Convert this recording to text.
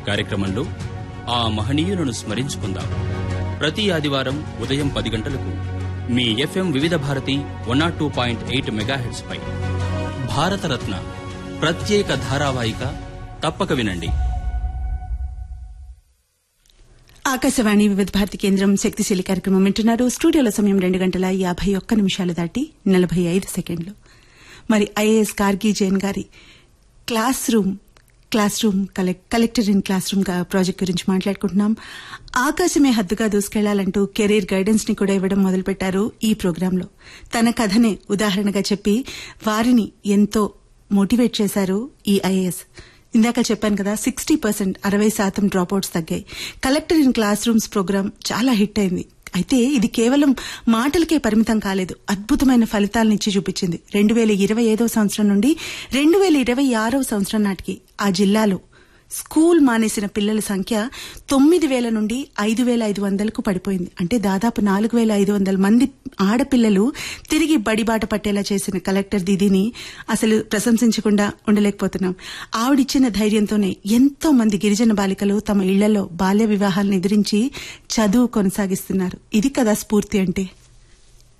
కార్యక్రమంలో ఆ మహనీయులను స్మరించుకుందాం ప్రతి ఆదివారం ఉదయం పది గంటలకు మీ FM Vividh Bharati one nought two point eight megahertz పై భారతరత్న ప్రత్యేక ధారావాహిక తప్పక వినండి ఆకాశవాణి వివిధ భారతి కేంద్రం శక్తిశీలి కార్యక్రమం వింటున్నారు స్టూడియోలో సమయం రెండు గంటల యాభై ఒక్క నిమిషాలు దాటి నలభై ఐదు సెకండ్లు మరి ఐఏఎస్ కార్గి జైన్ గారి classroom classroom collector in classroom గా ప్రాజెక్ట్ గురించి మాట్లాడుకుంటున్నాం ఆకాశమే హద్దుగా దూసుకెళ్లాలంటూ కెరీర్ గైడెన్స్ ని కూడా ఇవ్వడం మొదలుపెట్టారు ఈ ప్రోగ్రాంలో తన కథనే ఉదాహరణగా చెప్పి వారిని ఎంతో మోటివేట్ చేశారు ఈ ఐఏఎస్ ఇందాక చెప్పాను కదా సిక్స్టీ పర్సెంట్ అరవై శాతం డ్రాప్అవుట్స్ తగ్గాయి collector in classrooms programme చాలా హిట్ అయింది అయితే ఇది కేవలం మాటలకే పరిమితం కాలేదు అద్భుతమైన ఫలితాలను ఇచ్చి చూపించింది రెండు వేల ఇరవై ఐదవ సంవత్సరం నుండి రెండు వేల ఇరవై ఆరవ సంవత్సరం నాటికి ఆ జిల్లాలో స్కూల్ మానేసిన పిల్లల సంఖ్య తొమ్మిది వేల నుండి ఐదు వేల ఐదు వందలకు పడిపోయింది అంటే దాదాపు నాలుగు వేల ఐదు వందల మంది ఆడపిల్లలు తిరిగి బడిబాట పట్టేలా చేసిన కలెక్టర్ దీదీని అసలు ప్రశంసించకుండా ఉండలేకపోతున్నాం ఆవిడిచ్చిన ధైర్యంతోనే ఎంతో మంది గిరిజన బాలికలు తమ ఇళ్లలో బాల్య వివాహాలను ఎదిరించి చదువు కొనసాగిస్తున్నారు ఇది కదా స్ఫూర్తి అంటే